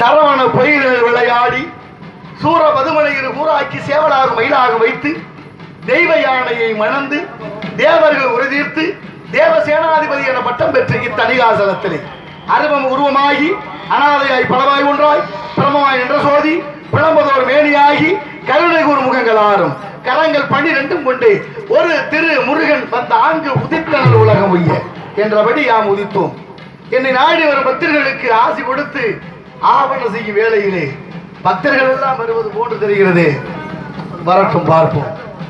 சரவண பொய்களில் விளையாடி சூர மதுமலையில் ஊராக்கி சேவலாக மயிலாக வைத்து தெய்வ யானையை மணந்து தேவர்கள் உறுதிர்த்து தேவசேனாதிபதி என பட்டம் பெற்ற இத்தணிகாசலத்திலே அருவம் உருவமாகி அனாதையாய் பலவாய் ஒன்றாய் பிரமமாய் என்ற சோதி பிளம்பதோர் மேனியாகி கருணை கூறு முகங்கள் ஆறும் கரங்கள் பன்னிரெண்டும் கொண்டு ஒரு திரு முருகன் வந்த ஆங்கு உதித்தனல் உலகம் உய்ய என்றபடி யாம் உதித்தோம் என்னை நாடி வரும் பக்தர்களுக்கு ஆசி கொடுத்து ஆவணம் செய்யும் வேளையிலே பக்தர்கள் எல்லாம் வருவது போன்று தெரிகிறது வரட்டும் பார்ப்போம்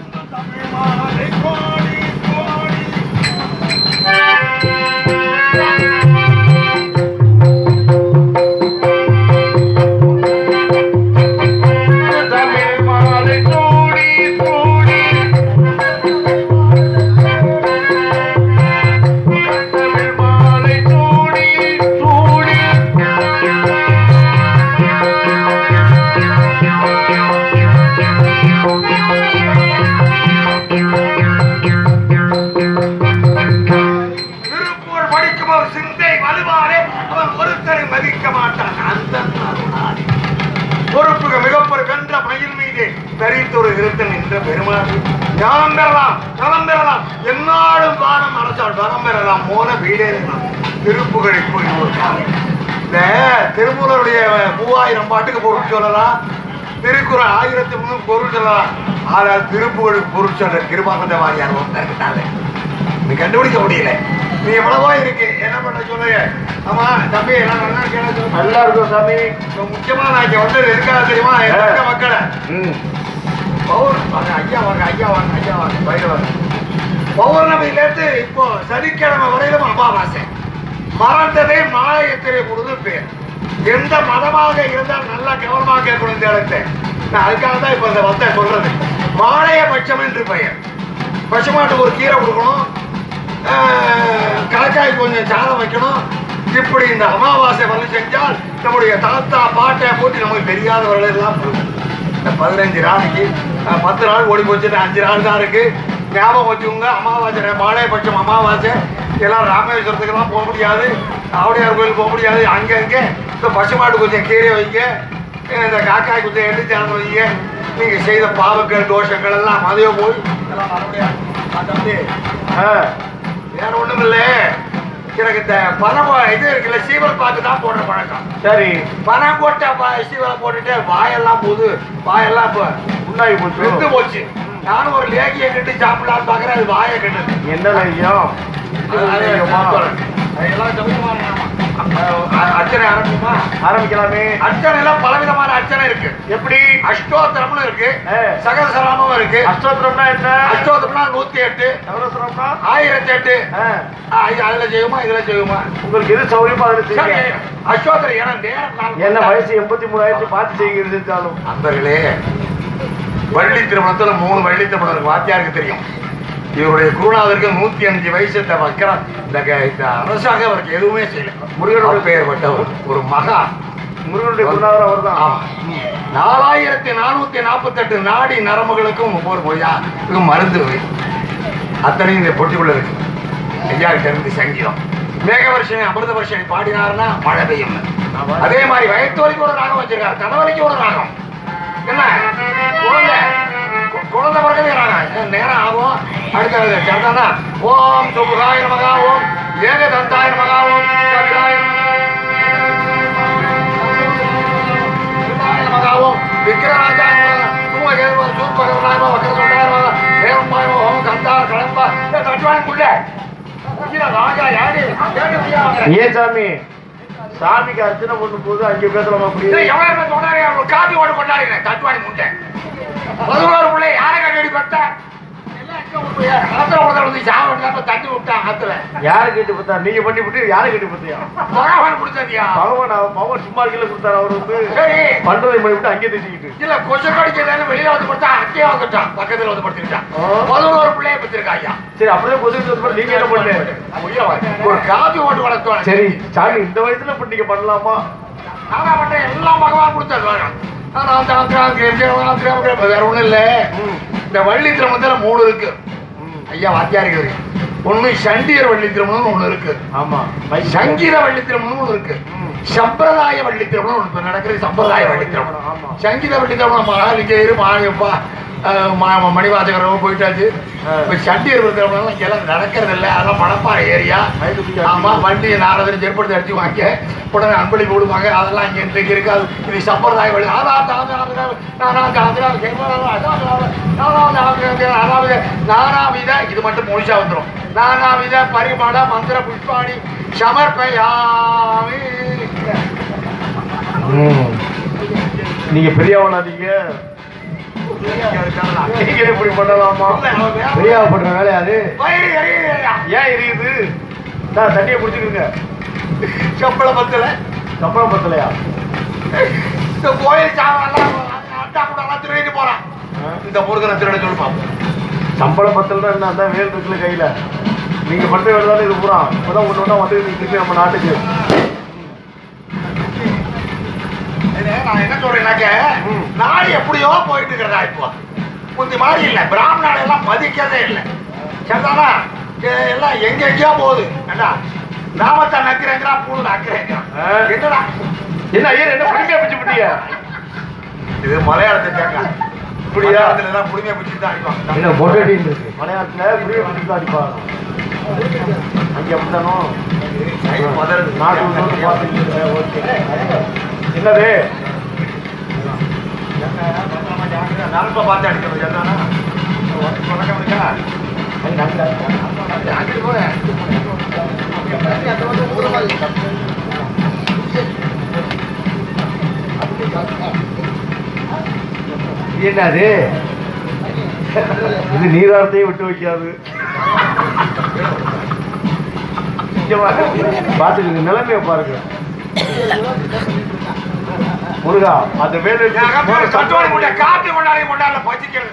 தமிழ் மாலை சூடி சூடி தமிழ் மாலை சூடி சூடி திருப்பூர் படிக்கும் ஒரு சிந்தை வலுவாரே அவன் ஒருத்தரை மதிக்க மாட்டான் அந்த நாள் பொறுப்புக மிகப்பொரு வென்ற மயில் மீது தரித்தொரு இருத்தன் என்ற பெருமாள் ஞானம் பெறலாம் நலம் பெறலாம் என்னாலும் வானம் அரசால் வரம் பெறலாம் மோன வீடேறலாம் திருப்புகழை போய் ஒரு காலம் இந்த திருமூலருடைய மூவாயிரம் பாட்டுக்கு பொருள் சொல்லலாம் திருக்குறள் ஆயிரத்தி முன்னூறு பொருள் சொல்லலாம் ஆனால் திருப்புகழுக்கு பொருள் சொல்ற கிருபானந்த வாரியார் ஒருத்தர் இருக்காங்க நீ கண்டுபிடிக்க முடியல நீ எவ்வளவோ இருக்கு என்ன பண்ண சொல்லுங்க ஆமா தம்பி என்ன நல்லா இருக்கேன்னு சொல்லு. நல்லா இருக்கும் சாமி இப்ப முக்கியமா நான் இங்க வந்தது எதுக்காக தெரியுமா என் தங்க மக்களை பௌர் வாங்க ஐயா வாங்க ஐயா வாங்க ஐயா வாங்க பயிர் வாங்க பௌர்ணமியில இருந்து இப்போ சனிக்கிழமை வரையிலும் அமாவாசை மறந்ததே மாயத்திரை பொழுது பேர் எந்த மதமாக இருந்தால் நல்லா கவனமாக கேட்கணும் இந்த இடத்தை நான் அதுக்காக தான் இப்போ இந்த வந்த சொல்றது மாலைய பட்சம் என்று பெயர் பசுமாட்டுக்கு ஒரு கீரை கொடுக்கணும் ஆஹ், கலக்காய் கொஞ்சம் சாதம் வைக்கணும் இப்படி இந்த அமாவாசை வந்து செஞ்சால் நம்முடைய தாத்தா பாட்டை போட்டு நமக்கு தெரியாதவர்கள் எல்லாம் கொடுக்கும். இந்த பதினஞ்சு நாளைக்கு அஹ், பத்து நாள் ஓடி போச்சு இன்னும் அஞ்சு நாள் தான் இருக்கு ஞாபகம் வச்சுக்கோங்க அமாவாசை மாலையபட்சம் அமாவாசை எல்லாம் ராமேஸ்வரத்துக்கெல்லாம் போக முடியாது ஆவுடையார் கோயில் போக முடியாது அங்கங்கே இந்த பசுமாட்டு கொஞ்சம் கீரை வைங்க இந்த காக்காய் கொஞ்சம் எள்ளி சார்ந்து வைங்க நீங்க செய்த பாவங்கள் தோஷங்கள் எல்லாம் மதையோ போய் எல்லாம் மறுபடியும் தம்பி வேற ஒண்ணும் இல்ல எனக்கு இந்த பணம் இது இருக்குல்ல சீவல் பாக்கு தான் போடுற பழக்கம் சரி பணம் போட்ட ப- சீவலை போட்டுட்டு வாயெல்லாம் போது வாயெல்லாம் இப்போ உண்டாகி வெந்து போச்சு நானும் ஒரு லேகியை கட்டி சாப்பிடலாம்னு பாக்குறேன் அது வாயை கட்டுது என்ன லையம் அது- அது பார்த்துறேன். அது எல்லாம் சௌகரியமான நாமம். அஹ் அர்ச்சனை ஆரம்பிக்குமா ஆரம்பிக்கலாமே அர்ச்சனை எல்லாம் பலவிதமான அர்ச்சனை இருக்கு எப்படி அஷ்டோத்திரம்னு இருக்கு ஆ. சகசராமம் இருக்கு அஷ்டோத்திரம்னா என்ன அஷ்டோத்திரம்னா நூத்தி எட்டு நவரத்னம்னா ஆயிரத்தி எட்டு ஆ, ஆ, இது அதுல செய்யுமா இதுல செய்யுமா உங்களுக்கு எது சௌகரியமோ அதில் சரி, செய்யுங்க அஸ்வத்தர் ஏன்னா நேரம் நான் என்ன வயசு எண்பத்தி மூணாயிரத்தி பார்த்து செய்கிறது செஞ்சாலும் நண்பர்களே வள்ளி திருமணத்துல மூணு வள்ளி திருமணம் இருக்கு வாத்தியாருக்கு தெரியும் இவருடைய குருநாதருக்கு நூத்தி அஞ்சு வயசு இந்த வக்கரம் இந்த க- இந்த அரசாங்கம் அவருக்கு எதுவுமே செய்யல முருகனோட பெயர் பட்டவர் ஒரு மகா முருகனுடைய குருநாதர் அவர் தான் ஆமா. நாலாயிரத்தி நானூத்தி நாற்பத்தெட்டு நாடி நரம்புகளுக்கும் ஒவ்வொரு மொழியா இதுக்கும் மருந்து வை. அத்தனையும் இந்த பொட்டிக்குள்ள இருக்கு ஐயா கிட்ட இருந்து சங்கீதம் மேக வருஷனை அமிர்த வருஷனை பாடினாருன்னா மழை பெய்யும் அதே மாதிரி வயத்தோலிக்கு ஒரு ராகம் வச்சிருக்காரு கணவலிக்கு ஒரு ராகம் என்ன குழந்தை கு- குழந்தை பிறகு ராகம் இது நேரம் ஆகும் அடுத்தது சரிதானா ஓம் சுபுகாய மகா ஓம் ஏக தந்தாய மகா ஓம் கவிதாய மகாவும் விக்கிரராஜாய தூம கேதுவ சூர்பகவனாய வக்கரசொண்டாய தேவம்பாய ஓம் கந்தா கலம்பா தட்டுவானுக்குள்ள ராஜா யாரு யாரு ஐயா வாங்குற? ஏன் சாமி சாமிக்கு அர்ச்சனை பண்ணும் போது அங்கே பேசலாமா அப்படி இதை எவன் என்ன சொன்னாரு? அவன் காப்பி ஓட கொண்டாடினேன் தட்டுவாணி முட்டை பதினோரு பிள்ளை யாரை கட்டி பத்த ஆத்துல ஒருத்தர் வந்து சாவ விட்டாம தட்டி விட்டான் ஆத்துல யாரு கேட்டு பார்த்தா நீங்க பண்ணி விட்டு யாரை கேட்டு பார்த்தியா பகவான் பிடிச்சதியா பகவான் அவர் பகவான் சும்மா கீழே கொடுத்தாரு அவர் வந்து சரி பண்றதை பண்ணி விட்டு அங்கேயே தெரிஞ்சுக்கிட்டு இல்ல கொசு கடிக்கிறதால வெளியில வந்து படுத்தா அங்கேயே வந்துட்டான் பக்கத்துல வந்து படுத்துக்கிட்டான் ஆ. பதினோரு பிள்ளைய பத்திருக்கா ஐயா சரி அப்படியே கொதிச்சு நீங்க என்ன பண்ணு ஒரு காபி ஓட்டு வளர்த்துவாங்க சரி சாமி இந்த வயசுல இப்ப நீங்க பண்ணலாமா நானா பண்றேன் எல்லாம் பகவான் கொடுத்தது வேணும் ஆனா அந்த அந்த அந்த அந்த அந்த அந்த வேற ஒண்ணும் இல்ல இந்த வள்ளி திருமணத்துல மூணு இருக்கு ஐயா வாத்தியாருக்கு இருக்கு ஒண்ணு சண்டியர் வள்ளி திருமணம்னு ஒண்ணு இருக்கு ஆமா சங்கீத வள்ளி திருமணம்னு ஒண்ணு இருக்கு சம்பிரதாய வள்ளி திருமணம் ஒண்ணு இப்ப நடக்கிறது சம்பிரதாய வள்ளி திருமணம் ஆமா. சங்கீத வள்ளி திருமணம் மகாலிங்கேயர் மாயப்பா மணிவாசகரவும் போயிட்டாச்சு ஆ. இப்ப சண்டியர் திருமணம் இங்க எல்லாம் நடக்கிறது இல்லை அதெல்லாம் பணப்பாறை ஏரியா வயது தூக்கி ஆமா அடிச்சு. வண்டி நாரதன் செருப்படுத்தி அடிச்சு வாங்க உடனே அன்பளி போடுவாங்க அதெல்லாம் இங்க இன்றைக்கு இருக்காது இது சம்பிரதாய வழி அதான் நானாவித இது மட்டும் முழுசா வந்துடும் நானாவித பரிமள மந்திர புஷ்பாணி சமர்ப்பயாமி ம். நீங்க பெரியவனா நீங்க நீங்க இப்படி பண்ணலாமா பெரியவா பண்ற வேலையா அது வயிறு எரியுதுயா. ஏன் எரியுது நான் தண்ணியை குடிச்சுக்கிறீங்க சம்பள பத்துல சம்பளம் பத்தலையா இந்த கோயில் சாவெல்லாம் அட்டா கூட எல்லாம் திருடிட்டு போறான் இந்த முருகனை திருட சொல்லி பார்ப்போம் சம்பளம் பத்தல என்ன அதான் வேல் இருக்குல்ல கையில நீங்க பண்ற வேலை தானே இது பூரா இப்பதான் ஒண்ணு ஒண்ணா வந்து இருக்கு நம்ம நாட்டுக்கு இது நான் என்ன சொல்றேன்னாக்க ம். நாடு எப்படியோ போயிட்டு இருக்கிறதா இப்போ முந்தி மாதிரி இல்லை பிராமணால எல்லாம் மதிக்கிறதே இல்லை சரிதானா எ- எல்லாம் எங்க எங்கேயோ போகுது ஏண்டா நாமத்தை நக்கிறேங்கிறா பூண்டு நக்கிறேங்கிறான் ஆ. என்னடா என்ன ஐயர் என்ன புடிமையா பிடிச்சு விட்டீங்க இது மலையாளத்தை கேட்க இப்படியா? மலையாளத்துல எல்லாம் புடிமையை பிடிச்சி தான் அடிப்பாங்க என்ன பொட்டேட்டின்னு இருக்கு மலையாளத்துல புடிமையா பிடிச்சு தான் அடிப்பாங்க அங்க அப்படித்தானோ கை பதறுது. நாட்டு உள்ளூர் பார்த்துக்கிட்டு ஓகே என்னது நரம்ப பார்த்து அடிக்கணும் சரிதானா வணக்கம் இருக்கா அங்கிட்டு போறேன் இது என்னது இது நீரார்த்தையும் விட்டு வைக்காது இங்க பாரு. பாத்துக்கங்க நிலைமைய பாருங்க முருகா அந்த வேலை கட்டுவாடி முட்டை காப்பி கொண்டாடி கொண்டாடல பச்சிக்கிறது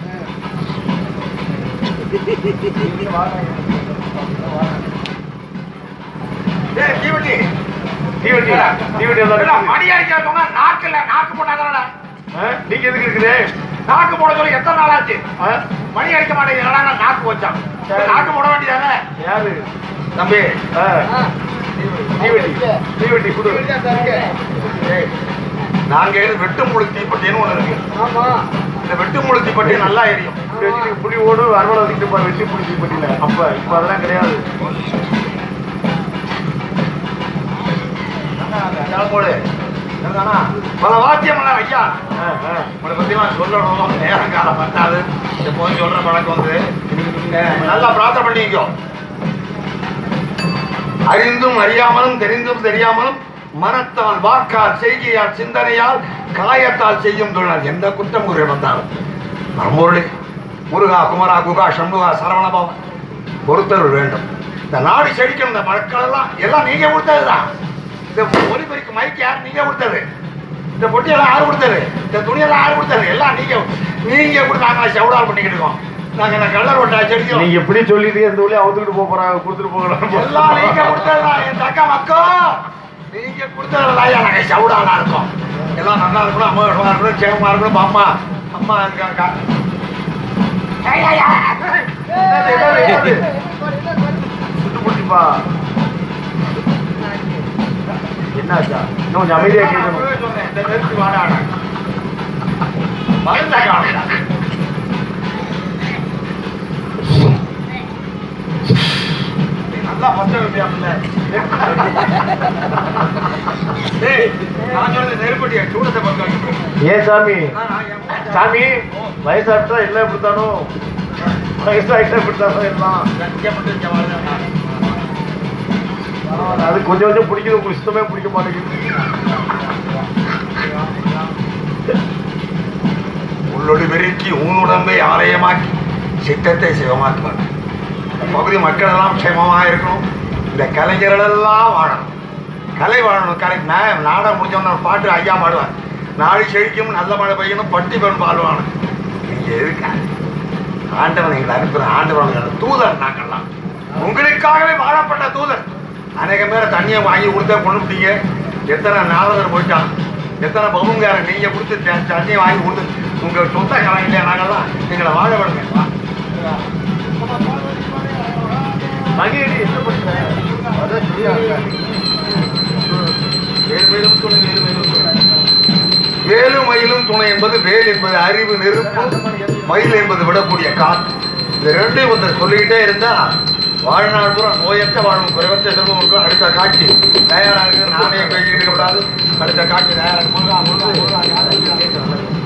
ஏய், தீவட்டி. தீவட்டி தீவட்டி இல்ல, எல்லாம் மணி அடிக்கிறவங்க நாக்கு இல்ல நாக்கு போட்டாதானடா நீங்க எதுக்கு இருக்குது நாக்கு போட சொல்லி எத்தனை நாள் ஆச்சு ஆ? மணி அடிக்க மாட்டேங்கிறா நாக்கு வச்சான் சரி. நாக்கு போட வேண்டியதானே யாரு தம்பி ஆ. தீவட்டி தீவட்டி கொடு ஏய், நாங்க இது வெட்டு முழு தீப்பட்டின்னு ஒண்ணு இருக்கு இந்த வெட்டு முழு தீப்பட்டி நல்லா எரியும் இப்படி வச்சுட்டு புளி ஓடு அறுவடை வச்சுட்டு போய் வெட்டி புளி தீப்பட்டியில அப்ப இப்ப அதெல்லாம் கிடையாது போடு சரிதானா? பல வாத்தியம் எல்லாம் ஐயா ஆ, ஆ. உங்களை பத்தி நான் சொல்லணும் நேரம் காலம் பத்தாது எப்போதும் சொல்ற பழக்கம் வந்து அஹ், நல்லா பிரார்த்தனை பண்ணிக்கோ அறிந்தும் அறியாமலும் தெரிந்தும் தெரியாமலும் மனத்தால் வாக்கால் செய்கையால் சிந்தனையால் காயத்தால் செய்யும் தொழில் எந்த குற்றம் குறை வந்தாலும் மரம்பொருளே முருகா குமரா குகா சண்முகா சரவணபவன் பொறுத்தருள் வேண்டும் இந்த நாடு செழிக்கணும் இந்த மக்கள் எல்லாம் எல்லாம் நீங்க கொடுத்ததுதான் இந்த ஒலிபெருக்கு மைக் யார் நீங்க கொடுத்தது இந்த பொட்டியெல்லாம் யார் கொடுத்தது இந்த துணியெல்லாம் யார் கொடுத்தது எல்லாம் நீங்க நீங்க கொடுத்தாங்க செவடால் பண்ணிக்கிட்டு இருக்கோம் நாங்க இந்த கல்லர் ஒட்டா செடிக்கிறோம் நீங்க எப்படி சொல்லிட்டு எந்த ஊர்லயும் அவுத்துக்கிட்டு போக போறாங்க கொடுத்துட்டு எல்லாம் நீங்க போகலாம் கொடுத்ததுதான் என் தக்க மக்கோ நீங்க கொடுத்ததுதான் நாங்க சவுடாலா இருக்கோம் எல்லாம் நல்லா இருக்கணும் அம்மா நல்லா இருக்கணும் சேமமா இருக்கணும் அம்மா அம்மா இருக்காங்க என்னது, என்னது, என்னது? சுட்டு பிடிச்சிப்பா என்னாச்சா இன்னும் கொஞ்சம் அமைதியா கேட்கணும் சொன்னேன், இந்த நெருப்பு வாடாடா. மருந்தா காணுடா. நீ நல்லா பச்சை வைப்பியாமில்ல? டேய், நான் சொன்னது நெருப்படியா, சூடத்தை பத்த வைக்க. ஏன் சாமி நான் நான் என் மகன் சாமி வயசாட்டா எல்லாம் இப்படித்தானோ வயசாயிட்டா இப்படித்தானோ எல்லாம் இங்க மட்டும் இங்க வாழுங்க. அது கொஞ்சம் கொஞ்சம் பிடிக்குது உங்களுக்கு சுத்தமே பிடிக்க மாட்டேங்குது உள்ளொடு பெருக்கி ஊனுடம்பை ஆலயமாக்கி சித்தத்தை சிவமாக்குவார் பகுதி மக்கள் எல்லாம் க்ஷேமமாக இருக்கணும் இந்த கலைஞர்கள் எல்லாம் வாழணும் கலை வாழணும் கலை நான் நாடகம் முடிஞ்சோன்னு ஒரு பாட்டு ஐயா பாடுவார் நாடு செழிக்கும் நல்ல மழை பெய்யணும் பட்டி பெரும் பாடுவானு நீங்க எதுக்கு ஆண்டவன் எங்களை அனுப்புற ஆண்டவன் தூதர் நாங்கள்லாம் உங்களுக்காகவே வாழப்பட்ட தூதர் அநேக பேரை தண்ணியை வாங்கி கொடுத்தா கொண்டு விட்டீங்க எத்தனை நாரதர் போயிட்டான் எத்தனை பகுங்காரன் நீங்க கொடுத்து த- தண்ணியை வாங்கி கொடுத்து உங்க சொந்த கலைஞர்களே நாங்கள்லாம் எங்களை வாழ விடுங்க வா. மகிழி என்ன பண்ற அதான் சரியா வேலுமயிலும் துணை வேலுமயிலும் துணை வேலு மயிலும் துணை என்பது வேல் என்பது அறிவு நெருப்பு மயில் என்பது விடக்கூடிய காற்று இது ரெண்டையும் ஒருத்தர் சொல்லிக்கிட்டே இருந்தா வாழ்நாள் பூரா நோயற்ற வாழும் குறைவற்ற செல்வம் இருக்கும் அடுத்த காட்சி தயாரா இருக்கு நானே பேசிக்கிட்டு இருக்கக்கூடாது அடுத்த காட்சி தயாரா இருக்கு. முருகா, முருகா, முருகா, யாரை